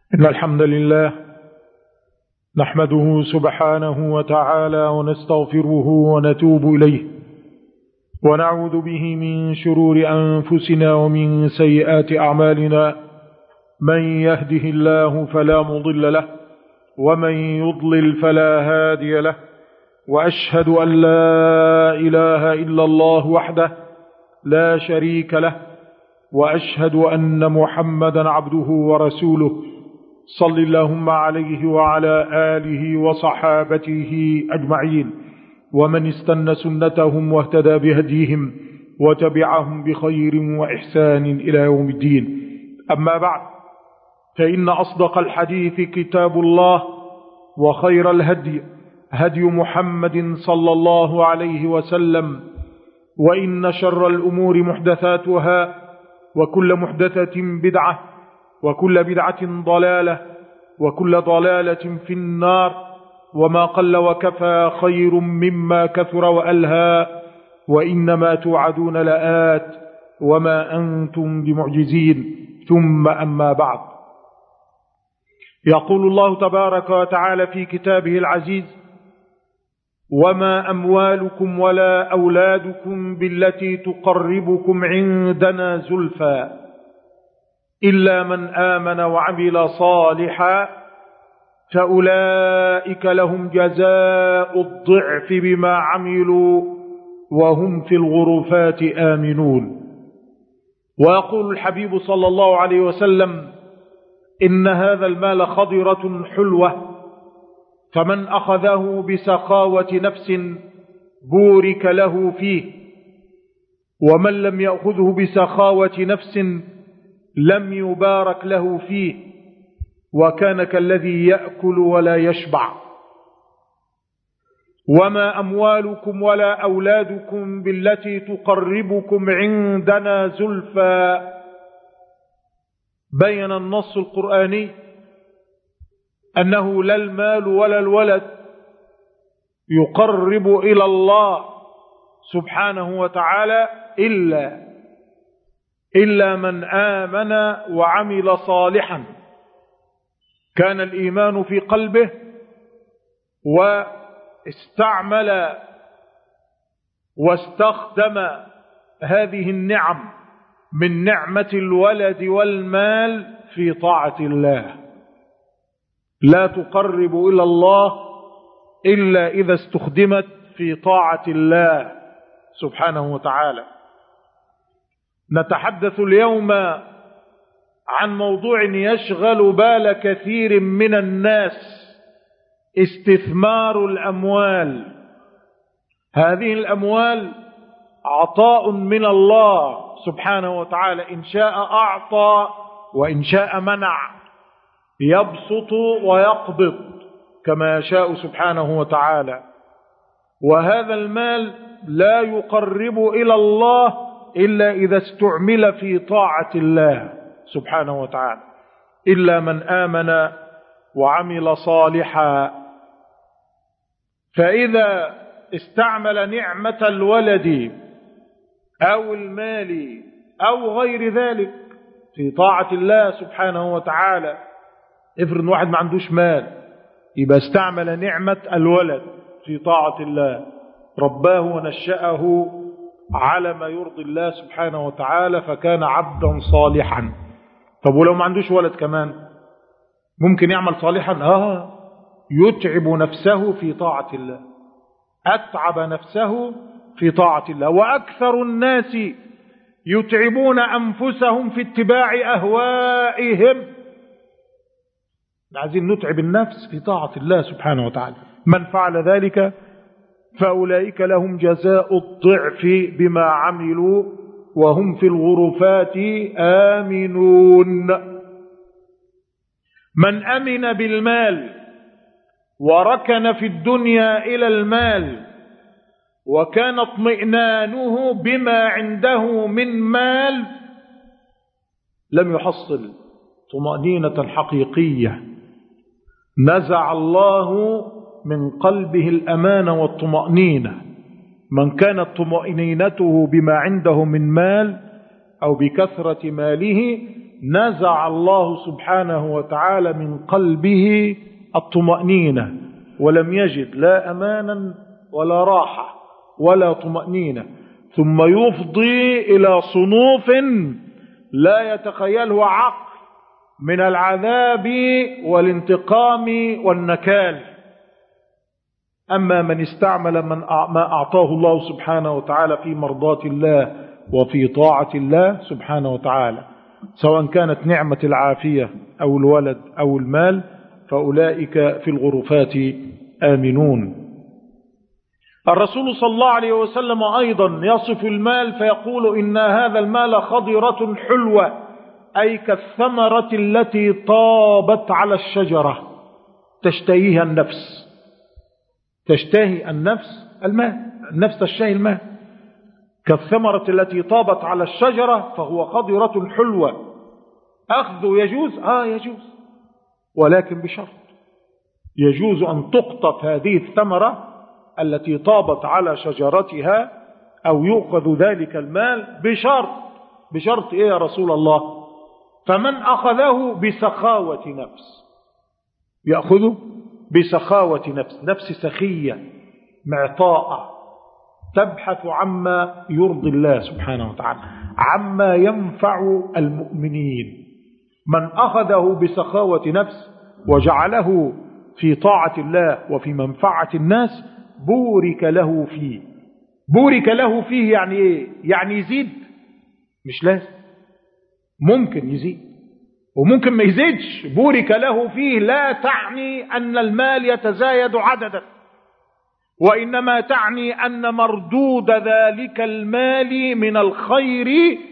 إن الحمد لله نحمده سبحانه وتعالى ونستغفره ونتوب إليه ونعوذ به من شرور أنفسنا ومن سيئات أعمالنا من يهده الله فلا مضل له ومن يضلل فلا هادي له وأشهد أن لا إله إلا الله وحده لا شريك له وأشهد أن محمدا عبده ورسوله صل اللهم عليه وعلى آله وصحابته أجمعين ومن استن سنتهم واهتدى بهديهم وتبعهم بخير وإحسان إلى يوم الدين أما بعد فإن أصدق الحديث كتاب الله وخير الهدي هدي محمد صلى الله عليه وسلم وإن شر الأمور محدثاتها وكل محدثة بدعة وكل بدعة ضلالة وكل ضلالة في النار وما قل وكفى خير مما كثر وألهى وإنما توعدون لآت وما أنتم بمعجزين ثم أما بعد يقول الله تبارك وتعالى في كتابه العزيز وما أموالكم ولا أولادكم بالتي تقربكم عندنا زلفى إلا من آمن وعمل صالحا فأولئك لهم جزاء الضعف بما عملوا وهم في الغرفات آمنون ويقول الحبيب صلى الله عليه وسلم إن هذا المال خضرة حلوة فمن أخذه بسخاوة نفس بورك له فيه ومن لم يأخذه بسخاوة نفس لم يبارك له فيه وكان كالذي يأكل ولا يشبع وما أموالكم ولا أولادكم بالتي تقربكم عندنا زلفى بين النص القرآني أنه لا المال ولا الولد يقرب إلى الله سبحانه وتعالى إلا إلا من آمن وعمل صالحا كان الإيمان في قلبه واستعمل واستخدم هذه النعم من نعمة الولد والمال في طاعة الله لا تقرب إلى الله إلا إذا استخدمت في طاعة الله سبحانه وتعالى نتحدث اليوم عن موضوع يشغل بال كثير من الناس استثمار الأموال هذه الأموال عطاء من الله سبحانه وتعالى إن شاء أعطى وإن شاء منع يبسط ويقبض كما يشاء سبحانه وتعالى وهذا المال لا يقرب إلى الله إلا إذا استعمل في طاعة الله سبحانه وتعالى إلا من آمن وعمل صالحا فإذا استعمل نعمة الولد أو المال أو غير ذلك في طاعة الله سبحانه وتعالى افرض واحد ما عندوش مال يبقى استعمل نعمة الولد في طاعة الله رباه ونشأه على ما يرضي الله سبحانه وتعالى فكان عبدا صالحا طب ولو ما عندوش ولد كمان ممكن يعمل صالحا اه يتعب نفسه في طاعة الله أتعب نفسه في طاعة الله وأكثر الناس يتعبون أنفسهم في اتباع أهوائهم عايزين نتعب النفس في طاعة الله سبحانه وتعالى من فعل ذلك فأولئك لهم جزاء الضعف بما عملوا وهم في الغرفات آمنون من أمن بالمال وركن في الدنيا إلى المال وكان اطمئنانه بما عنده من مال لم يحصل طمأنينة حقيقية نزع الله من قلبه الأمان والطمأنينة من كانت طمأنينته بما عنده من مال أو بكثرة ماله نزع الله سبحانه وتعالى من قلبه الطمأنينة ولم يجد لا أمانا ولا راحة ولا طمأنينة ثم يفضي إلى صنوف لا يتخيله عقل من العذاب والانتقام والنكال أما من استعمل من ما أعطاه الله سبحانه وتعالى في مرضاة الله وفي طاعة الله سبحانه وتعالى سواء كانت نعمة العافية أو الولد أو المال فأولئك في الغرفات آمنون الرسول صلى الله عليه وسلم أيضا يصف المال فيقول إن هذا المال خضرة حلوة أي كالثمرة التي طابت على الشجرة تشتهيها النفس تشتهي النفس الماء النفس تشتهي الماء كالثمرة التي طابت على الشجرة فهو خضرة حلوة أخذه يجوز آه يجوز ولكن بشرط يجوز أن تقطف هذه الثمرة التي طابت على شجرتها أو يؤخذ ذلك المال بشرط بشرط إيه يا رسول الله فمن أخذه بسخاوة نفس يأخذه بسخاوة نفس نفس سخية معطاءة تبحث عما يرضي الله سبحانه وتعالى عما ينفع المؤمنين من أخذه بسخاوة نفس وجعله في طاعة الله وفي منفعة الناس بورك له فيه بورك له فيه يعني ايه يعني يزيد مش لازم ممكن يزيد وممكن ما يزيدش بورك له فيه لا تعني أن المال يتزايد عددا وإنما تعني أن مردود ذلك المال من الخير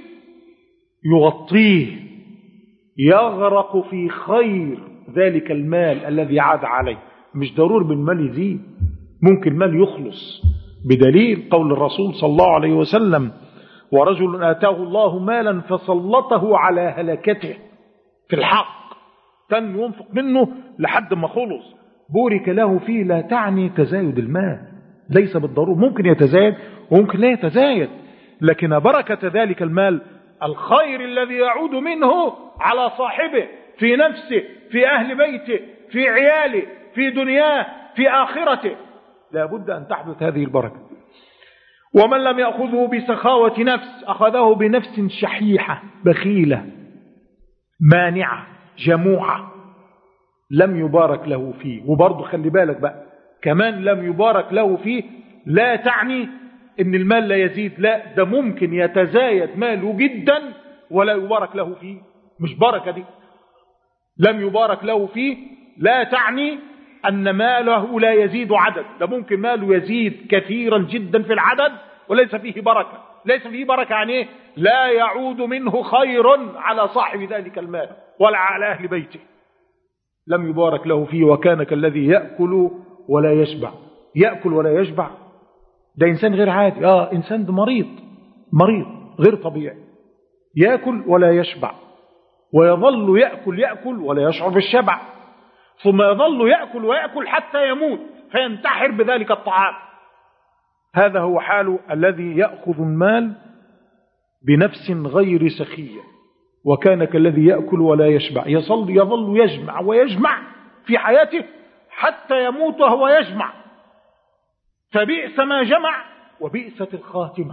يغطيه يغرق في خير ذلك المال الذي عاد عليه مش ضروري بالمال يزيد ممكن المال يخلص بدليل قول الرسول صلى الله عليه وسلم ورجل آتاه الله مالا فسلطه على هلكته في الحق كان ينفق منه لحد ما خلص بورك له فيه لا تعني تزايد المال ليس بالضرورة ممكن يتزايد وممكن لا يتزايد لكن بركة ذلك المال الخير الذي يعود منه على صاحبه في نفسه في أهل بيته في عياله في دنياه في آخرته لا بد أن تحدث هذه البركة ومن لم يأخذه بسخاوة نفس أخذه بنفس شحيحة بخيلة مانعة جموعة لم يبارك له فيه وبرضه خلي بالك بقى كمان لم يبارك له فيه لا تعني ان المال لا يزيد لا ده ممكن يتزايد ماله جدا ولا يبارك له فيه مش بركة دي لم يبارك له فيه لا تعني أن ماله لا يزيد عدد ده ممكن ماله يزيد كثيرا جدا في العدد وليس فيه بركة ليس فيه بركة يعني ايه لا يعود منه خير على صاحب ذلك المال ولا على أهل بيته لم يبارك له فيه وكان كالذي يأكل ولا يشبع يأكل ولا يشبع ده إنسان غير عادي آه إنسان ده مريض مريض غير طبيعي يأكل ولا يشبع ويظل يأكل يأكل ولا يشعر بالشبع ثم يظل يأكل ويأكل حتى يموت فينتحر بذلك الطعام هذا هو حال الذي يأخذ المال بنفس غير سخية وكان كالذي يأكل ولا يشبع يظل, يظل يجمع ويجمع في حياته حتى يموت وهو يجمع فبئس ما جمع وبئست الخاتمة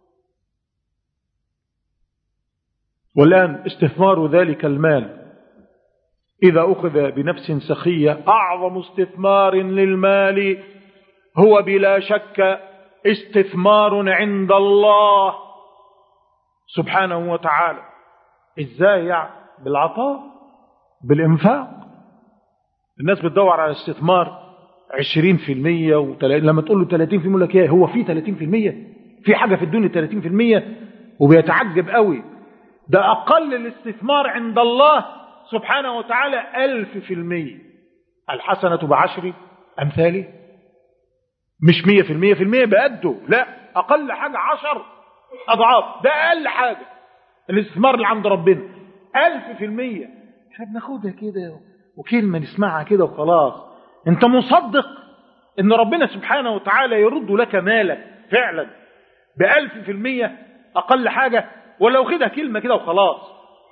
والآن استثمار ذلك المال إذا أخذ بنفس سخية أعظم استثمار للمال هو بلا شك استثمار عند الله سبحانه وتعالى ازاي يعني بالعطاء بالإنفاق الناس بتدور على استثمار عشرين في المية وتل... لما تقول له تلاتين في المية لك ايه هو في تلاتين في المية في حاجة في الدنيا تلاتين في المية وبيتعجب قوي ده أقل الاستثمار عند الله سبحانه وتعالى ألف في المية الحسنة بعشر أمثاله مش مية في المية في المية بقده لا أقل حاجة عشر أضعاف ده أقل حاجة الاستثمار اللي عند ربنا ألف في المية احنا بناخدها كده وكلمة نسمعها كده وخلاص انت مصدق ان ربنا سبحانه وتعالى يرد لك مالك فعلا بألف في المية أقل حاجة ولو خدها كلمة كده وخلاص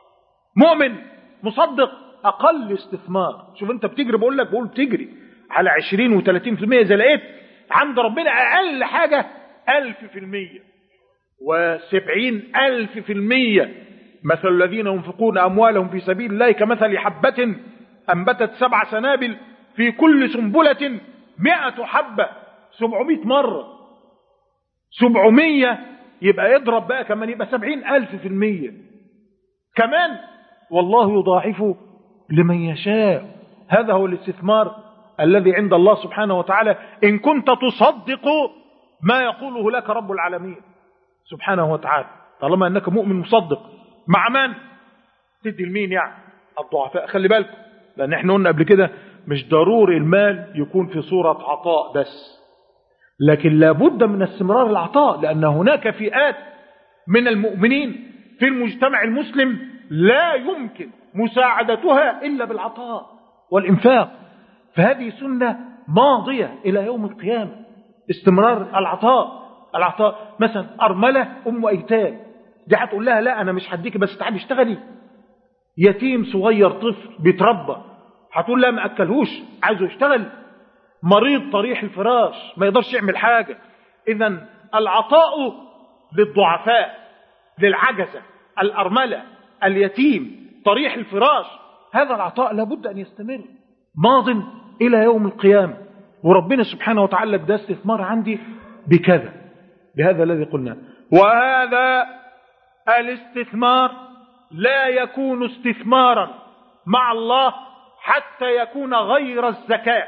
مؤمن مصدق أقل استثمار شوف أنت بتجري بقول لك بقول بتجري على 20 و30% إذا لقيت عند ربنا أقل حاجة ألف في المية وسبعين ألف في المية مثل الذين ينفقون أموالهم في سبيل الله كمثل حبة أنبتت سبع سنابل في كل سنبلة مئة حبة سبعمائة مرة سبعمية يبقى يضرب بقى كمان يبقى سبعين ألف في المية كمان والله يضاعف لمن يشاء هذا هو الاستثمار الذي عند الله سبحانه وتعالى إن كنت تصدق ما يقوله لك رب العالمين سبحانه وتعالى طالما أنك مؤمن مصدق مع من تدي المين يعني الضعفاء خلي بالكم لأن احنا قلنا قبل كده مش ضروري المال يكون في صورة عطاء بس لكن لابد من استمرار العطاء لأن هناك فئات من المؤمنين في المجتمع المسلم لا يمكن مساعدتها إلا بالعطاء والإنفاق فهذه سنة ماضية إلى يوم القيامة استمرار العطاء العطاء مثلا أرملة أم أيتام دي هتقول لها لا أنا مش هديكي بس تعالي اشتغلي يتيم صغير طفل بيتربى هتقول لا ما أكلهوش عايزه يشتغل مريض طريح الفراش ما يقدرش يعمل حاجة إذا العطاء للضعفاء للعجزة الأرملة اليتيم طريح الفراش هذا العطاء لابد أن يستمر ماض إلى يوم القيامة وربنا سبحانه وتعالى ده استثمار عندي بكذا بهذا الذي قلناه وهذا الاستثمار لا يكون استثمارا مع الله حتى يكون غير الزكاة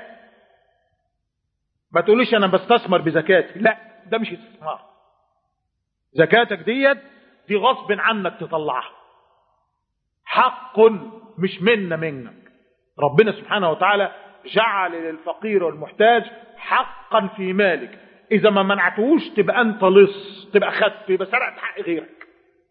ما تقوليش أنا بستثمر بزكاتي لا ده مش استثمار زكاتك ديت دي غصب عنك تطلعها حق مش منا منك ربنا سبحانه وتعالى جعل للفقير والمحتاج حقا في مالك إذا ما منعتهوش تبقى أنت لص تبقى خدت يبقى سرقت حق غيرك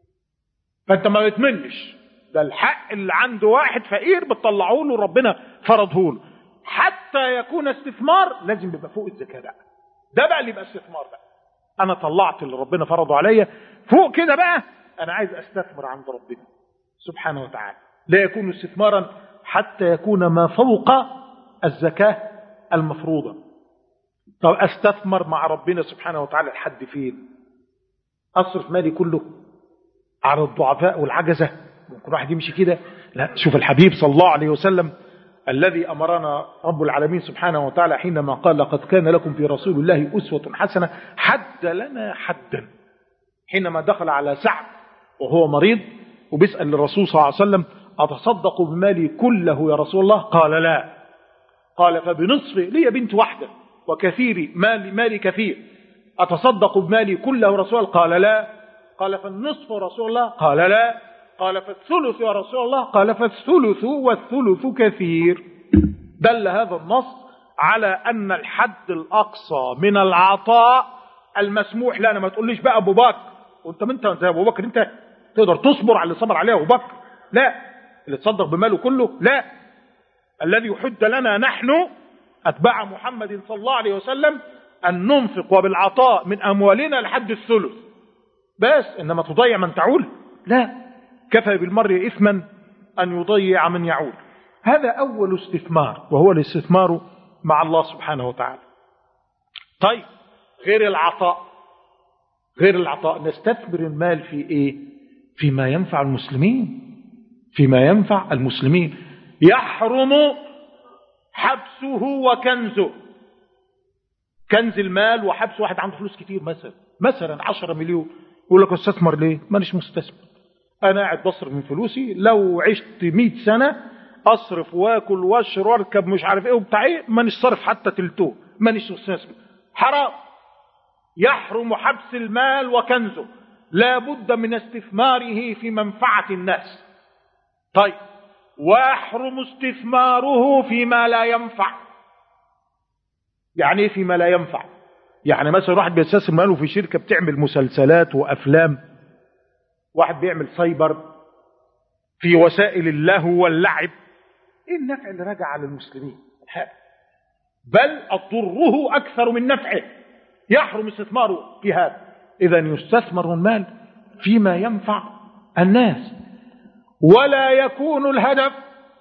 فأنت ما بتمنش ده الحق اللي عنده واحد فقير بتطلعه له ربنا فرضه له حتى يكون استثمار لازم يبقى فوق الزكاة بقى ده بقى اللي يبقى استثمار بقى أنا طلعت اللي ربنا فرضه عليا فوق كده بقى أنا عايز أستثمر عند ربنا سبحانه وتعالى لا يكون استثمارا حتى يكون ما فوق الزكاة المفروضة طب استثمر مع ربنا سبحانه وتعالى لحد فين اصرف مالي كله على الضعفاء والعجزة ممكن واحد يمشي كده لا شوف الحبيب صلى الله عليه وسلم الذي أمرنا رب العالمين سبحانه وتعالى حينما قال لقد كان لكم في رسول الله أسوة حسنة حد لنا حدا حينما دخل على سعد وهو مريض وبيسأل الرسول صلى الله عليه وسلم أتصدق بمالي كله يا رسول الله قال لا قال فبنصف لي بنت واحدة وكثير مالي, مالي كثير أتصدق بمالي كله يا رسول الله قال لا قال فالنصف يا رسول الله قال لا قال فالثلث يا رسول الله قال فالثلث والثلث كثير دل هذا النص على أن الحد الأقصى من العطاء المسموح لنا ما تقوليش بقى أبو بكر وانت انت زي أبو بكر انت تقدر تصبر على اللي صبر عليه أبو بكر لا اللي تصدق بماله كله لا الذي يحد لنا نحن أتباع محمد صلى الله عليه وسلم أن ننفق وبالعطاء من أموالنا لحد الثلث بس إنما تضيع من تعول لا كفى بالمرء إثما أن يضيع من يعول هذا أول استثمار وهو الاستثمار مع الله سبحانه وتعالى طيب غير العطاء غير العطاء نستثمر المال في إيه فيما ينفع المسلمين فيما ينفع المسلمين يحرم حبسه وكنزه كنز المال وحبس واحد عنده فلوس كتير مثلا مثلا 10 مليون يقول لك استثمر ليه مانيش مستثمر انا قاعد بصرف من فلوسي لو عشت 100 سنه اصرف واكل واشرب واركب مش عارف ايه وبتاع ايه مانيش صارف حتى تلتوه مانيش مستثمر حرام يحرم حبس المال وكنزه لا بد من استثماره في منفعه الناس طيب ويحرم استثماره فيما لا ينفع يعني ايه فيما لا ينفع يعني مثلا واحد بيستثمر ماله في شركة بتعمل مسلسلات وأفلام واحد بيعمل سايبر في وسائل اللهو واللعب ايه النفع اللي راجع على المسلمين بل أضره أكثر من نفعه يحرم استثماره في هذا إذا يستثمر المال فيما ينفع الناس ولا يكون الهدف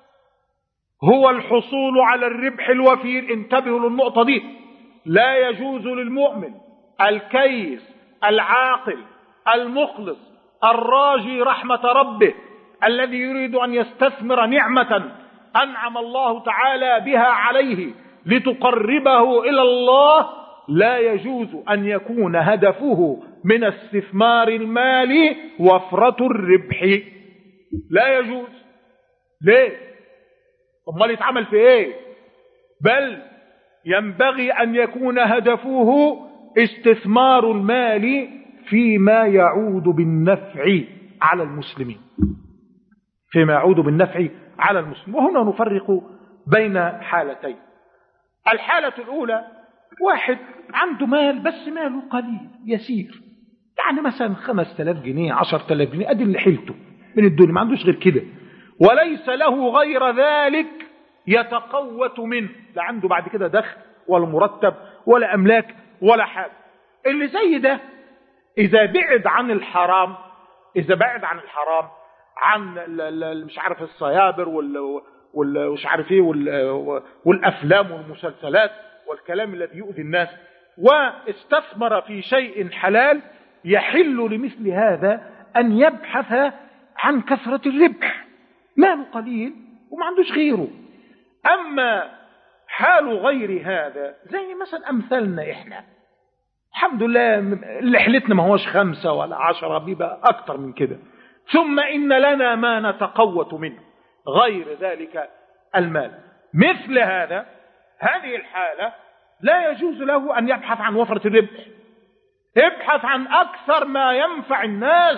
هو الحصول على الربح الوفير انتبهوا للنقطة دي لا يجوز للمؤمن الكيس العاقل المخلص الراجي رحمة ربه الذي يريد أن يستثمر نعمة أنعم الله تعالى بها عليه لتقربه إلى الله لا يجوز أن يكون هدفه من استثمار المال وفرة الربح لا يجوز ليه امال يتعمل في ايه بل ينبغي ان يكون هدفه استثمار المال فيما يعود بالنفع على المسلمين فيما يعود بالنفع على المسلمين وهنا نفرق بين حالتين الحالة الأولى واحد عنده مال بس ماله قليل يسير يعني مثلا خمس تلاف جنيه عشر تلاف جنيه أدي اللي حيلته من الدنيا ما عندوش غير كده وليس له غير ذلك يتقوت منه لا عنده بعد كده دخل ولا مرتب ولا أملاك ولا حاجة اللي زي ده إذا بعد عن الحرام إذا بعد عن الحرام عن مش عارف الصيابر وال مش عارف ايه والافلام والمسلسلات والكلام الذي يؤذي الناس واستثمر في شيء حلال يحل لمثل هذا ان يبحث عن كثرة الربح ماله قليل وما عندوش غيره اما حال غير هذا زي مثلا امثالنا احنا الحمد لله اللي حلتنا ما هوش خمسة ولا عشرة بيبقى اكتر من كده ثم إن لنا ما نتقوت منه غير ذلك المال مثل هذا هذه الحالة لا يجوز له أن يبحث عن وفرة الربح ابحث عن أكثر ما ينفع الناس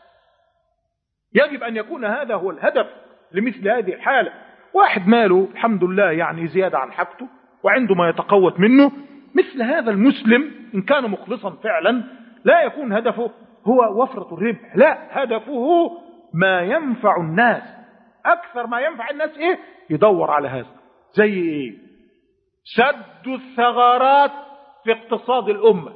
يجب أن يكون هذا هو الهدف لمثل هذه الحالة واحد ماله الحمد لله يعني زيادة عن حاجته وعنده ما يتقوت منه مثل هذا المسلم إن كان مخلصا فعلا لا يكون هدفه هو وفرة الربح لا هدفه ما ينفع الناس أكثر ما ينفع الناس إيه يدور على هذا زي إيه سد الثغرات في اقتصاد الأمة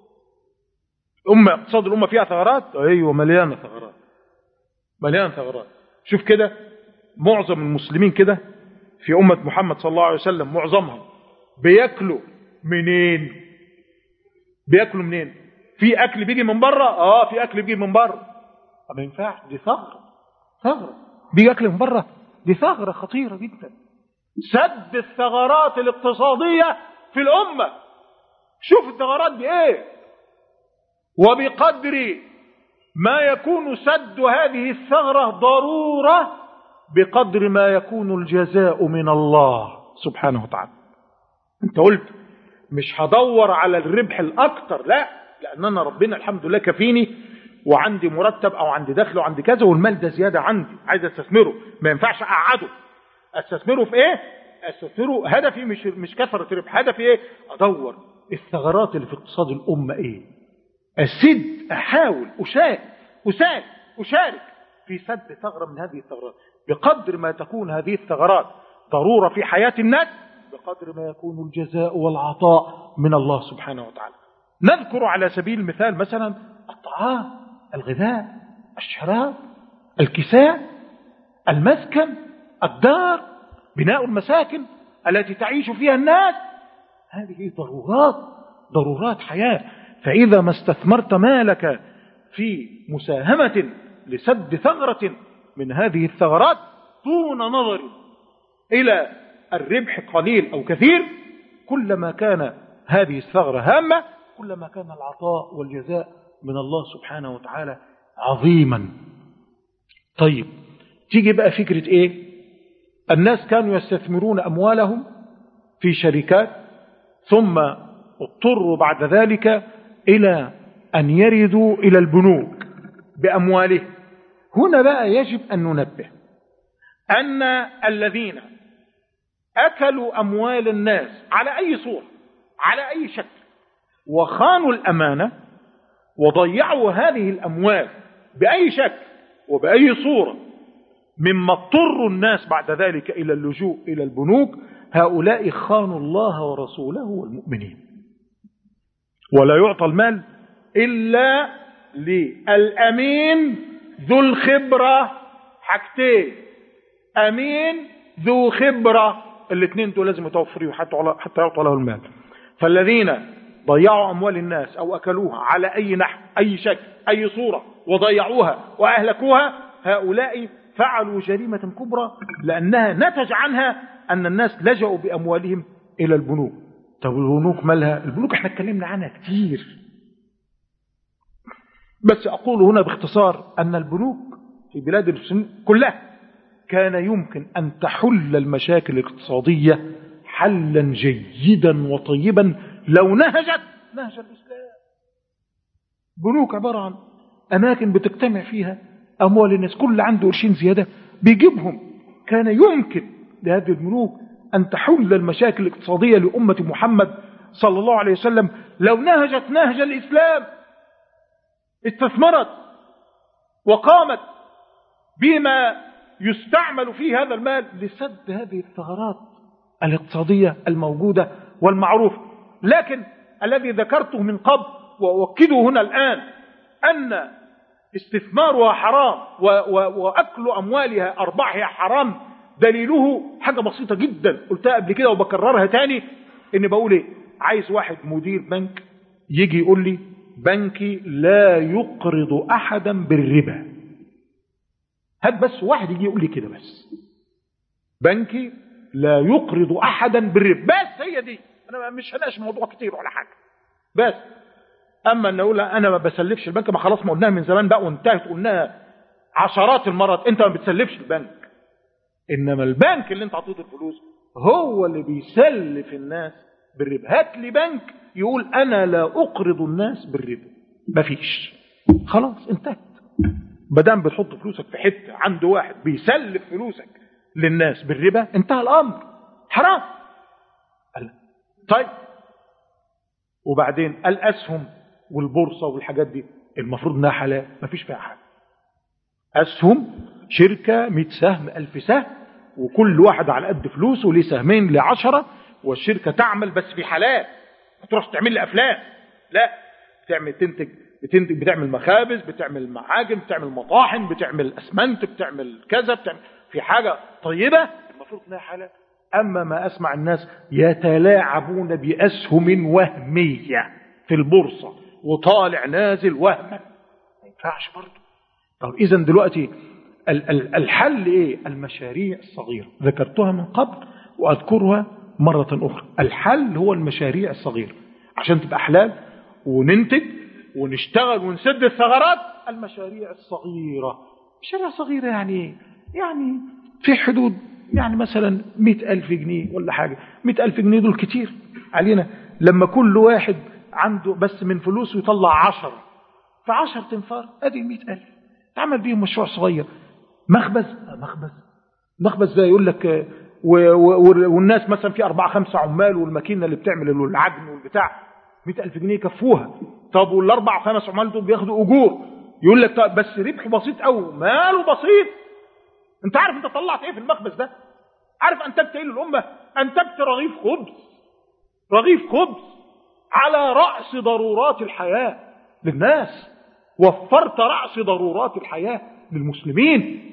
أمة اقتصاد الأمة فيها ثغرات أيوة مليانة ثغرات مليانة ثغرات شوف كده معظم المسلمين كده في أمة محمد صلى الله عليه وسلم معظمهم بياكلوا منين بياكلوا منين في اكل بيجي من بره اه في اكل بيجي من بره ما ينفعش دي ثغره ثغره بيجي اكل من بره دي ثغره خطيره جدا سد الثغرات الاقتصاديه في الامه شوف الثغرات دي ايه وبقدر ما يكون سد هذه الثغره ضروره بقدر ما يكون الجزاء من الله سبحانه وتعالى انت قلت مش هدور على الربح الاكثر لا لان انا ربنا الحمد لله كفيني وعندي مرتب او عندي دخل وعندي كذا والمال ده زياده عندي عايز استثمره ما ينفعش اقعده استثمره في ايه استثمره هدفي مش مش كثره ربح هدفي ايه ادور الثغرات اللي في اقتصاد الامه ايه اسد احاول اشارك اساعد اشارك في سد ثغره من هذه الثغرات بقدر ما تكون هذه الثغرات ضروره في حياه الناس بقدر ما يكون الجزاء والعطاء من الله سبحانه وتعالى نذكر على سبيل المثال مثلا الطعام الغذاء الشراب الكساء المسكن الدار بناء المساكن التي تعيش فيها الناس هذه ضرورات ضرورات حياة فإذا ما استثمرت مالك في مساهمة لسد ثغرة من هذه الثغرات دون نظر إلى الربح قليل أو كثير كلما كان هذه الثغرة هامة كلما كان العطاء والجزاء من الله سبحانه وتعالى عظيما طيب تيجي بقى فكرة ايه الناس كانوا يستثمرون أموالهم في شركات ثم اضطروا بعد ذلك إلى أن يردوا إلى البنوك بأموالهم هنا بقى يجب أن ننبه أن الذين أكلوا أموال الناس على أي صورة على أي شكل وخانوا الأمانة وضيعوا هذه الأموال بأي شكل وبأي صورة مما اضطر الناس بعد ذلك إلى اللجوء إلى البنوك هؤلاء خانوا الله ورسوله والمؤمنين ولا يعطى المال إلا للأمين ذو الخبرة حاجتين امين ذو خبرة الاثنين دول لازم يتوفروا حتى حتى يعطى له المال فالذين ضيعوا اموال الناس او اكلوها على اي نحو اي شكل اي صورة وضيعوها واهلكوها هؤلاء فعلوا جريمة كبرى لانها نتج عنها ان الناس لجأوا باموالهم الى البنوك طب البنوك مالها البنوك احنا اتكلمنا عنها كتير بس اقول هنا باختصار ان البنوك في بلاد المسلمين كلها كان يمكن أن تحل المشاكل الاقتصادية حلا جيدا وطيبا لو نهجت نهج الإسلام بنوك عبارة عن أماكن بتجتمع فيها أموال الناس كل عنده قرشين زيادة بيجيبهم كان يمكن لهذه البنوك أن تحل المشاكل الاقتصادية لأمة محمد صلى الله عليه وسلم لو نهجت نهج الإسلام استثمرت وقامت بما يستعمل فيه هذا المال لسد هذه الثغرات الاقتصادية الموجودة والمعروفة لكن الذي ذكرته من قبل وأؤكده هنا الآن أن استثمارها حرام وأكل أموالها أرباحها حرام دليله حاجة بسيطة جدا قلتها قبل كده وبكررها تاني إن بقول إيه عايز واحد مدير بنك يجي يقول لي بنكي لا يقرض أحدا بالربا هات بس واحد يجي يقول لي كده بس بنكي لا يقرض احدا بالربا بس هي دي انا مش هناقش موضوع كتير ولا حاجه بس اما ان اقول انا ما بسلفش البنك ما خلاص ما قلناها من زمان بقى وانتهت قلناها عشرات المرات انت ما بتسلفش البنك انما البنك اللي انت عطيته الفلوس هو اللي بيسلف الناس بالربا هات لي بنك يقول انا لا اقرض الناس بالربا مفيش خلاص انتهت بدام بتحط فلوسك في حته عند واحد بيسلف فلوسك للناس بالربا انتهى الامر حرام قال طيب وبعدين الاسهم والبورصه والحاجات دي المفروض انها حلال مفيش فيها حاجه اسهم شركه 100 سهم 1000 سهم وكل واحد على قد فلوسه ليه سهمين لعشرة والشركه تعمل بس في حلال ما تروحش تعمل لي افلام لا تعمل تنتج بتنتج بتعمل مخابز بتعمل معاجم بتعمل مطاحن بتعمل اسمنت بتعمل كذا بتعمل في حاجة طيبة المفروض انها حلال اما ما اسمع الناس يتلاعبون باسهم وهمية في البورصة وطالع نازل وهما ما ينفعش برضه طب اذا دلوقتي الحل ايه المشاريع الصغيرة ذكرتها من قبل واذكرها مرة اخرى الحل هو المشاريع الصغيرة عشان تبقى حلال وننتج ونشتغل ونسد الثغرات المشاريع الصغيرة مشاريع صغيرة يعني يعني في حدود يعني مثلا مئة ألف جنيه ولا حاجة مئة ألف جنيه دول كتير علينا لما كل واحد عنده بس من فلوسه يطلع عشرة فعشر تنفار أدي مئة ألف تعمل بيهم مشروع صغير مخبز مخبز مخبز ده يقول لك والناس مثلا في أربعة خمسة عمال والماكينة اللي بتعمل العجن والبتاع مئة ألف جنيه يكفوها طب والأربع خمس عمال دول بياخدوا أجور يقول لك طب بس ربح بسيط قوي ماله بسيط انت عارف انت طلعت ايه في المخبز ده عارف انتجت ايه للأمة انتجت رغيف خبز رغيف خبز على رأس ضرورات الحياة للناس وفرت رأس ضرورات الحياة للمسلمين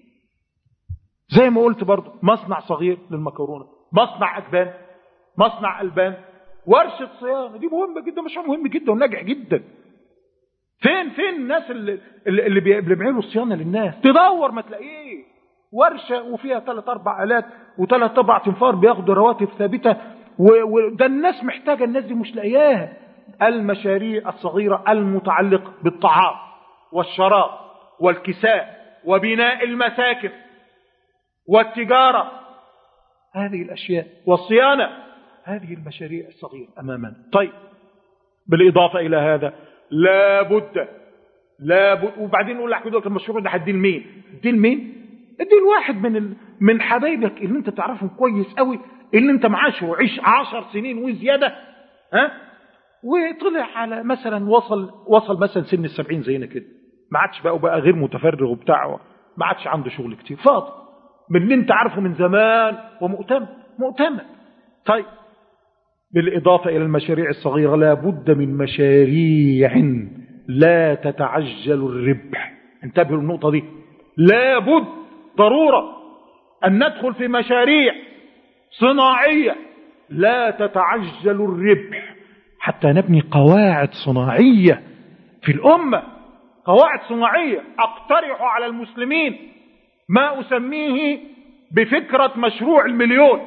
زي ما قلت برضو مصنع صغير للمكرونة مصنع أكبان مصنع ألبان ورشة صيانة دي مهمة جدا مشروع مهم جدا وناجح جدا فين فين الناس اللي اللي بيعملوا الصيانة للناس تدور ما تلاقيه ورشة وفيها ثلاث أربع آلات وثلاث أربع تنفار بياخدوا رواتب ثابتة وده الناس محتاجة الناس دي مش لاقياها المشاريع الصغيرة المتعلقة بالطعام والشراب والكساء وبناء المساكن والتجارة هذه الأشياء والصيانة هذه المشاريع الصغيرة أمامنا طيب بالإضافة إلى هذا لا بد لا بد وبعدين نقول لك دول المشروع ده هديه لمين؟ اديه لمين؟ اديه لواحد من ال... من حبايبك اللي انت تعرفهم كويس قوي اللي انت معاشه وعيش عشر سنين وزياده ها وطلع على مثلا وصل وصل مثلا سن السبعين زينا كده ما عادش بقى وبقى غير متفرغ وبتاع ما عادش عنده شغل كتير فاضي من اللي انت عارفه من زمان ومؤتمن مؤتمن طيب بالإضافة إلى المشاريع الصغيرة لا بد من مشاريع لا تتعجل الربح انتبهوا النقطة دي لابد ضرورة أن ندخل في مشاريع صناعية لا تتعجل الربح حتى نبني قواعد صناعية في الأمة قواعد صناعية أقترح على المسلمين ما أسميه بفكرة مشروع المليون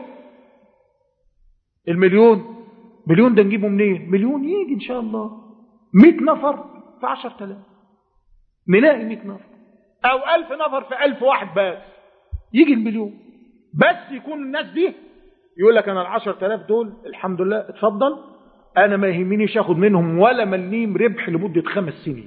المليون مليون ده نجيبه منين مليون يجي إن شاء الله مئة نفر في عشر تلاف نلاقي مئة نفر أو ألف نفر في ألف واحد بس يجي المليون بس يكون الناس دي يقول لك أنا العشر تلاف دول الحمد لله اتفضل أنا ما يهمنيش أخد منهم ولا مليم ربح لمدة خمس سنين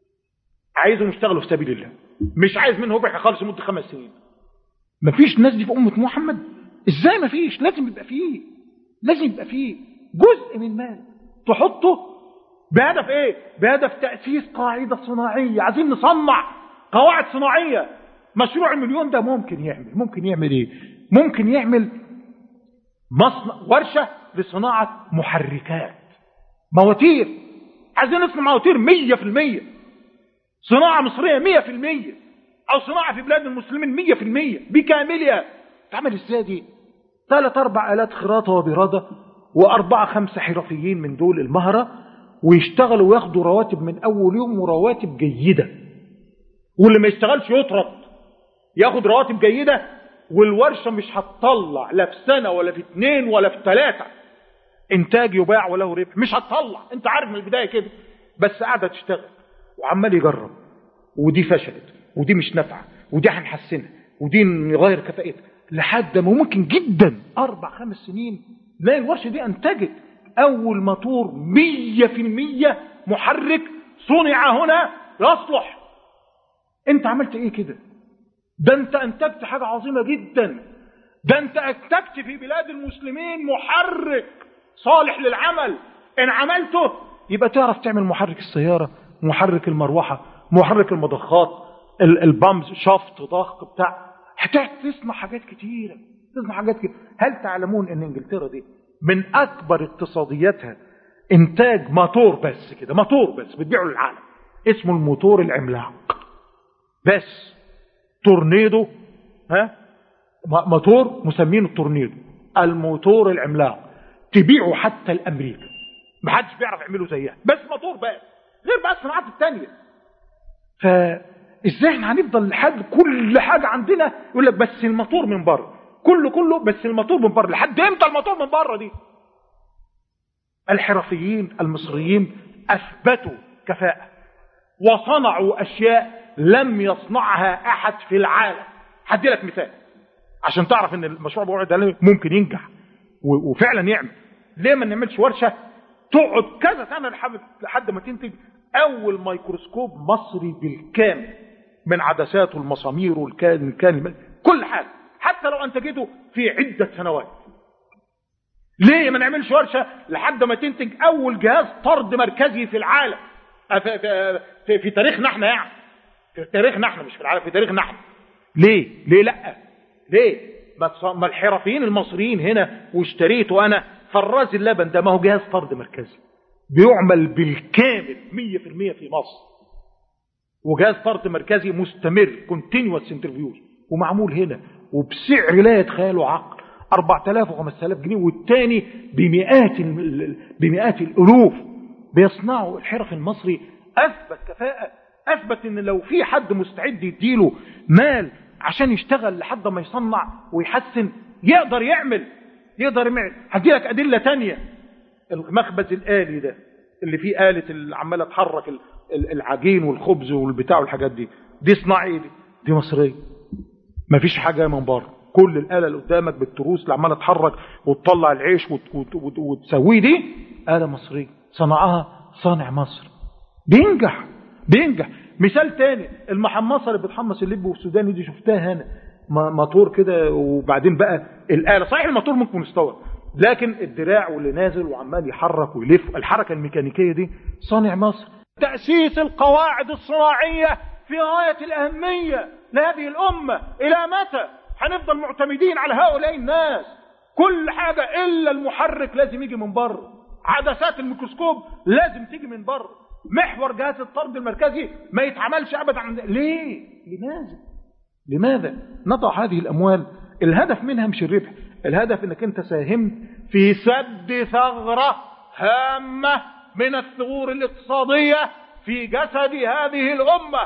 عايزهم يشتغلوا في سبيل الله مش عايز منهم ربح خالص لمدة خمس سنين مفيش ناس دي في أمة محمد ازاي مفيش لازم يبقى فيه لازم يبقى فيه جزء من مال تحطه بهدف ايه بهدف تأسيس قاعدة صناعية عايزين نصنع قواعد صناعية مشروع المليون ده ممكن يعمل ممكن يعمل ايه ممكن يعمل مصنع ورشة لصناعة محركات مواتير عايزين نصنع مواتير مية في المية صناعة مصرية مية في المية او صناعة في بلاد المسلمين مية في المية بكاملها تعمل ازاي دي ثلاث اربع الات خراطة وبرادة واربعة خمسة حرفيين من دول المهرة ويشتغلوا وياخدوا رواتب من اول يوم ورواتب جيدة واللي ما يشتغلش يطرد ياخد رواتب جيدة والورشة مش هتطلع لا في سنة ولا في اتنين ولا في ثلاثة انتاج يباع وله ربح مش هتطلع انت عارف من البداية كده بس قاعدة تشتغل وعمال يجرب ودي فشلت ودي مش نافعة ودي هنحسنها ودي نغير كفاءتها لحد ما ممكن جدا اربع خمس سنين تلاقي الورشة دي انتجت اول موتور مية في المية محرك صنع هنا يصلح انت عملت ايه كده ده انت انتجت حاجة عظيمة جدا ده انت انتجت في بلاد المسلمين محرك صالح للعمل ان عملته يبقى تعرف تعمل محرك السيارة محرك المروحة محرك المضخات البامز شفط ضخ بتاع هتقعد تصنع حاجات كتيرة تصنع حاجات كتيرة هل تعلمون ان انجلترا دي من اكبر اقتصادياتها انتاج موتور بس كده موتور بس بتبيعه للعالم اسمه الموتور العملاق بس تورنيدو ها موتور مسمينه التورنيدو الموتور العملاق تبيعه حتى الامريكا محدش بيعرف يعمله زيها بس موتور بس غير بقى الصناعات التانية فازاي احنا هنفضل لحد كل حاجة عندنا يقول لك بس الموتور من بره كله كله بس الموتور من بره لحد امتى الموتور من بره دي الحرفيين المصريين اثبتوا كفاءة وصنعوا اشياء لم يصنعها احد في العالم هدي لك مثال عشان تعرف ان المشروع بوعد ده ممكن ينجح وفعلا يعمل ليه ما نعملش ورشة تقعد كذا سنة لحد ما تنتج اول ميكروسكوب مصري بالكامل من عدساته المسامير والكان كان كل حاجة حتى لو انتجته في عدة سنوات ليه ما نعملش ورشة لحد ما تنتج اول جهاز طرد مركزي في العالم في, في, في, في تاريخنا احنا يعني في تاريخنا احنا مش في العالم في تاريخنا احنا ليه ليه لا ليه ما الحرفيين المصريين هنا واشتريته انا فراز اللبن ده ما هو جهاز طرد مركزي بيعمل بالكامل 100% في مصر وجهاز طرد مركزي مستمر كونتينوس سنترفيوج ومعمول هنا وبسعر لا يتخيله عقل 4000 و5000 جنيه والتاني بمئات بمئات الالوف بيصنعوا الحرف المصري اثبت كفاءه اثبت ان لو في حد مستعد يديله مال عشان يشتغل لحد ما يصنع ويحسن يقدر يعمل يقدر يعمل هدي لك ادله تانية المخبز الالي ده اللي فيه آلة اللي عماله تحرك العجين والخبز والبتاع والحاجات دي دي صناعي دي دي مصريه مفيش حاجه من بره كل الآلة اللي قدامك بالتروس اللي عماله تحرك وتطلع العيش وت... وت... وت... وتسويه دي آلة مصرية صنعها صانع مصر بينجح بينجح مثال تاني المحمصة اللي بتحمص اللب والسوداني دي شفتها هنا موتور كده وبعدين بقى الآلة صحيح الموتور ممكن يستوى لكن الدراع واللي نازل وعمال يحرك ويلف الحركة الميكانيكية دي صانع مصر تأسيس القواعد الصناعية في غاية الأهمية لهذه الأمة إلى متى هنفضل معتمدين على هؤلاء الناس كل حاجة إلا المحرك لازم يجي من بره عدسات الميكروسكوب لازم تيجي من بره محور جهاز الطرد المركزي ما يتعملش أبدا عن ليه لماذا لماذا نضع هذه الأموال الهدف منها مش الربح الهدف انك انت ساهمت في سد ثغرة هامة من الثغور الاقتصادية في جسد هذه الأمة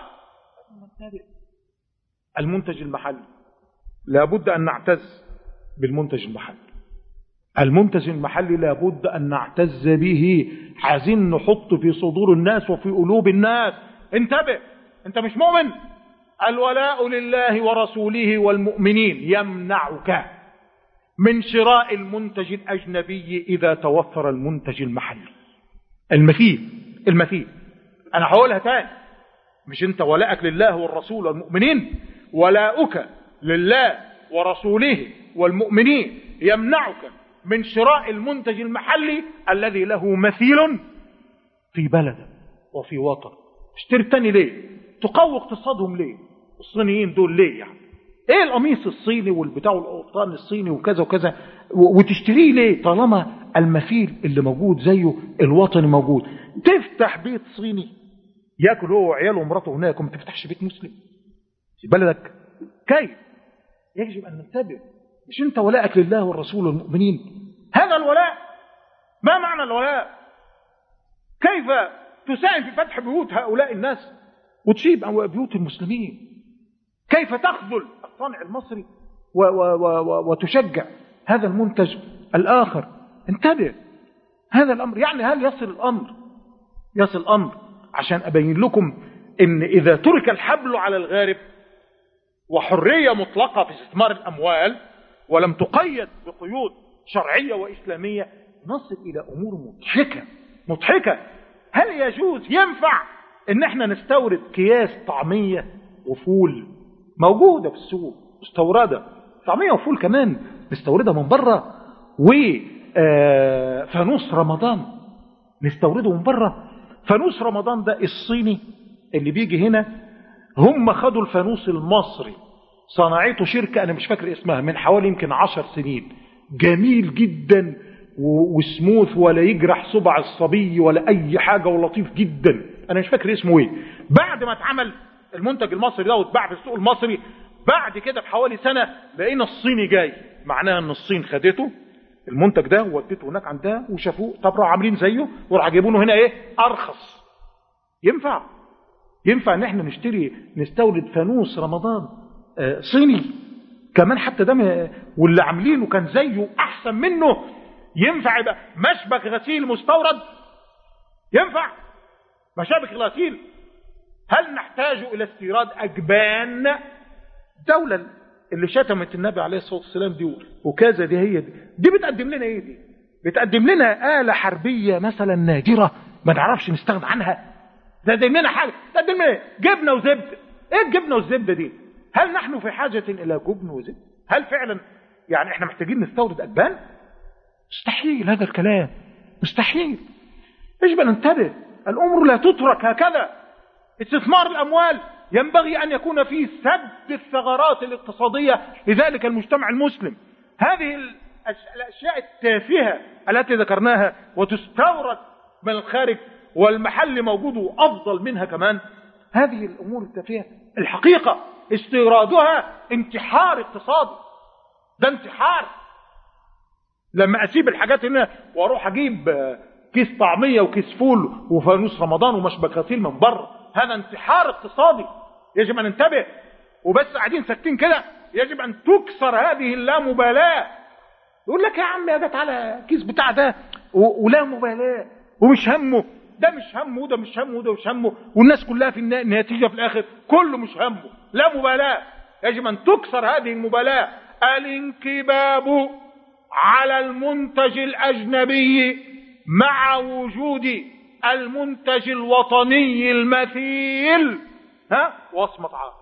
المنتج المحلي لابد أن نعتز بالمنتج المحلي المنتج المحلي لابد أن نعتز به عايزين نحط في صدور الناس وفي قلوب الناس انتبه انت مش مؤمن الولاء لله ورسوله والمؤمنين يمنعك من شراء المنتج الأجنبي إذا توفر المنتج المحلي المثيل المثيل أنا هقولها تاني مش أنت ولاءك لله والرسول والمؤمنين ولاؤك لله ورسوله والمؤمنين يمنعك من شراء المنتج المحلي الذي له مثيل في بلدك وفي وطن اشتري تاني ليه تقوي اقتصادهم ليه الصينيين دول ليه يعني ايه القميص الصيني والبتاع والقطان الصيني وكذا وكذا وتشتريه ليه طالما المثيل اللي موجود زيه الوطني موجود تفتح بيت صيني ياكل هو وعياله ومراته هناك وما تفتحش بيت مسلم في بلدك كيف يجب ان ننتبه مش انت ولائك لله والرسول والمؤمنين هذا الولاء ما معنى الولاء كيف تساهم في فتح بيوت هؤلاء الناس وتشيب بيوت المسلمين كيف تخذل الصانع المصري و و و وتشجع هذا المنتج الآخر انتبه هذا الأمر يعني هل يصل الأمر يصل الأمر عشان أبين لكم إن إذا ترك الحبل على الغارب وحرية مطلقة في استثمار الأموال ولم تقيد بقيود شرعية وإسلامية نصل إلى أمور مضحكة مضحكة هل يجوز ينفع إن احنا نستورد أكياس طعمية وفول موجودة في السوق مستوردة طعمية وفول كمان نستوردها من بره وفانوس رمضان نستورده من بره فانوس رمضان ده الصيني اللي بيجي هنا هم خدوا الفانوس المصري صنعته شركة أنا مش فاكر اسمها من حوالي يمكن عشر سنين جميل جدا وسموث ولا يجرح صبع الصبي ولا أي حاجة ولطيف جدا أنا مش فاكر اسمه إيه بعد ما اتعمل المنتج المصري ده واتباع في السوق المصري بعد كده بحوالي سنة لقينا الصيني جاي معناها ان الصين خدته المنتج ده وودته هناك عندها وشافوه طب راحوا عاملين زيه وراحوا جايبينه هنا ايه ارخص ينفع ينفع ان احنا نشتري نستورد فانوس رمضان آه صيني كمان حتى ده واللي عاملينه كان زيه احسن منه ينفع يبقى مشبك غسيل مستورد ينفع مشابك غسيل هل نحتاج إلى استيراد أجبان دولة اللي شتمت النبي عليه الصلاة والسلام دي وكذا دي هي دي دي بتقدم لنا ايه دي بتقدم لنا آلة حربية مثلا نادرة ما نعرفش نستغنى عنها تقدم لنا حاجة تقدم لنا ايه جبنة وزبدة ايه الجبنة والزبدة دي هل نحن في حاجة إلى جبن وزبدة هل فعلا يعني احنا محتاجين نستورد أجبان مستحيل هذا الكلام مستحيل يجب أن ننتبه الأمور لا تترك هكذا استثمار الأموال ينبغي أن يكون فيه سد الثغرات الاقتصادية لذلك المجتمع المسلم هذه الأشياء التافهة التي ذكرناها وتستورد من الخارج والمحل موجود وأفضل منها كمان هذه الأمور التافهة الحقيقة استيرادها انتحار اقتصادي ده انتحار لما أسيب الحاجات هنا وأروح أجيب كيس طعمية وكيس فول وفانوس رمضان ومشبك غسيل من بره هذا انتحار اقتصادي يجب أن ننتبه وبس قاعدين ساكتين كده يجب أن تكسر هذه اللامبالاة يقول لك يا عم يا جت على كيس بتاع ده ولا مبالاة ومش همه ده مش همه وده مش همه وده مش همه والناس كلها في النتيجة في الآخر كله مش همه لا مبالاة يجب أن تكسر هذه المبالاة الانكباب على المنتج الأجنبي مع وجود المنتج الوطني المثيل ها وصمة عار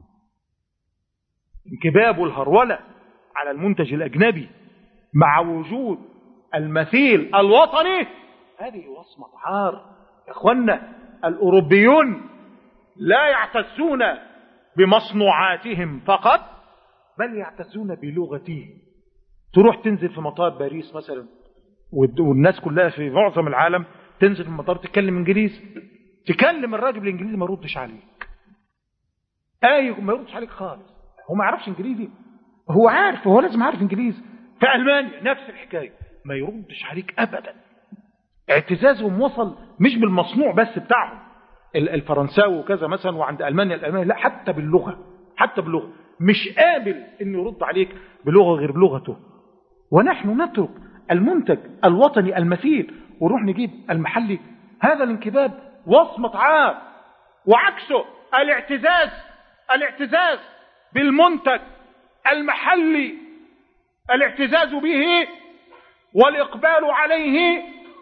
انكباب الهرولة على المنتج الأجنبي مع وجود المثيل الوطني هذه وصمة عار يا اخوانا الأوروبيون لا يعتزون بمصنوعاتهم فقط بل يعتزون بلغتهم تروح تنزل في مطار باريس مثلا والناس كلها في معظم العالم تنزل في المطار تتكلم انجليزي تكلم الراجل الانجليزي ما يردش عليك اي ما يردش عليك خالص هو ما يعرفش انجليزي هو عارف هو لازم عارف انجليزي في المانيا نفس الحكايه ما يردش عليك ابدا اعتزازهم وصل مش بالمصنوع بس بتاعهم ال- الفرنساوي وكذا مثلا وعند المانيا الالماني لا حتى باللغه حتى باللغه مش قابل انه يرد عليك بلغه غير بلغته ونحن نترك المنتج الوطني المثيل ونروح نجيب المحلي هذا الانكباب وصمة عار وعكسه الاعتزاز الاعتزاز بالمنتج المحلي الاعتزاز به والإقبال عليه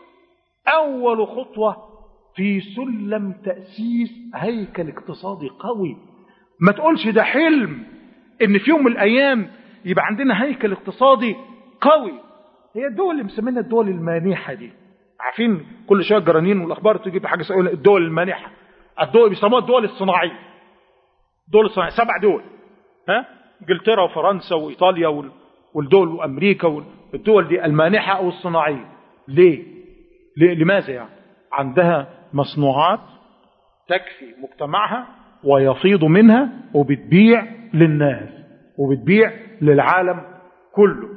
أول خطوة في سلم تأسيس هيكل اقتصادي قوي ما تقولش ده حلم ان في يوم من الايام يبقى عندنا هيكل اقتصادي قوي هي الدول اللي مسمينها الدول المانحه دي عارفين كل شويه الجرانين والاخبار تجيب حاجه يقول الدول المانحه الدول بيسموها الدول الصناعيه الدول الصناعيه سبع دول ها انجلترا وفرنسا وايطاليا وال- والدول وامريكا والدول دي المانحه او الصناعيه ليه؟ ليه؟ لماذا يعني؟ عندها مصنوعات تكفي مجتمعها ويفيض منها وبتبيع للناس وبتبيع للعالم كله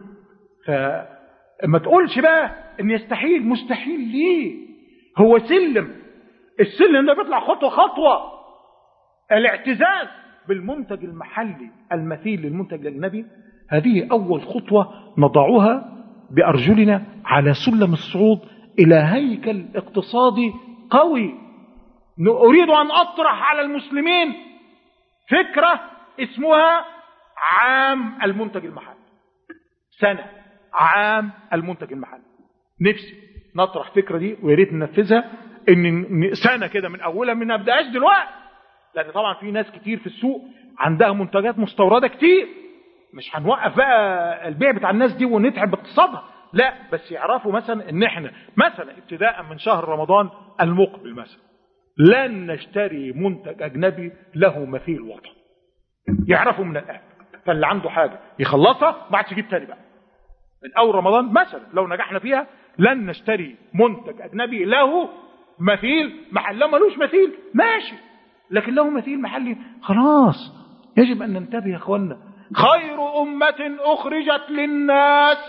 فما تقولش بقى ان يستحيل مستحيل ليه هو سلم السلم ده بيطلع خطوة خطوة الاعتزاز بالمنتج المحلي المثيل للمنتج الأجنبي هذه أول خطوة نضعها بأرجلنا على سلم الصعود إلى هيكل اقتصادي قوي أريد أن أطرح على المسلمين فكرة اسمها عام المنتج المحلي سنة عام المنتج المحلي نفسي نطرح فكرة دي ويا ريت ننفذها ان إن سنة كده من اولها ما نبداش دلوقتي لان طبعا في ناس كتير في السوق عندها منتجات مستوردة كتير مش هنوقف بقى البيع بتاع الناس دي ونتعب باقتصادها لا بس يعرفوا مثلا ان احنا مثلا ابتداء من شهر رمضان المقبل مثلا لن نشتري منتج اجنبي له مثيل وطني يعرفوا من الان فاللي عنده حاجه يخلصها ما عادش يجيب تاني بقى من اول رمضان مثلا لو نجحنا فيها لن نشتري منتج اجنبي له مثيل محل لو ملوش مثيل ماشي لكن له مثيل محلي خلاص يجب ان ننتبه يا اخوانا خير امه اخرجت للناس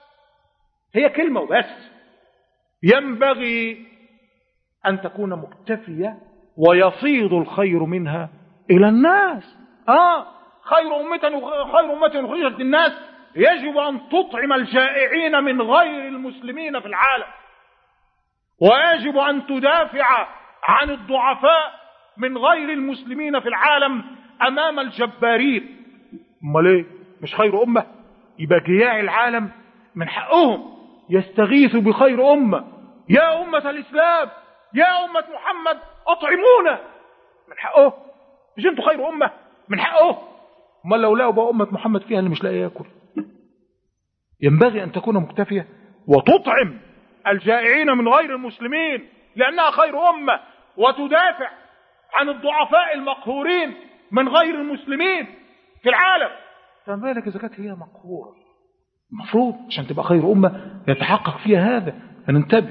هي كلمه وبس ينبغي ان تكون مكتفيه ويفيض الخير منها الى الناس اه خير امه خير امه اخرجت للناس يجب ان تطعم الجائعين من غير المسلمين في العالم ويجب ان تدافع عن الضعفاء من غير المسلمين في العالم امام الجبارين امال ايه مش خير امه يبقى جياع العالم من حقهم يستغيثوا بخير امه يا امه الاسلام يا امه محمد اطعمونا من حقه مش انتوا خير امه من حقه امال لو لقوا بقى امه محمد فيها اللي مش لاقي ياكل ينبغي ان تكون مكتفيه وتطعم الجائعين من غير المسلمين لانها خير امه وتدافع عن الضعفاء المقهورين من غير المسلمين في العالم فما بالك اذا كانت هي مقهوره المفروض عشان تبقى خير امه يتحقق فيها هذا فننتبه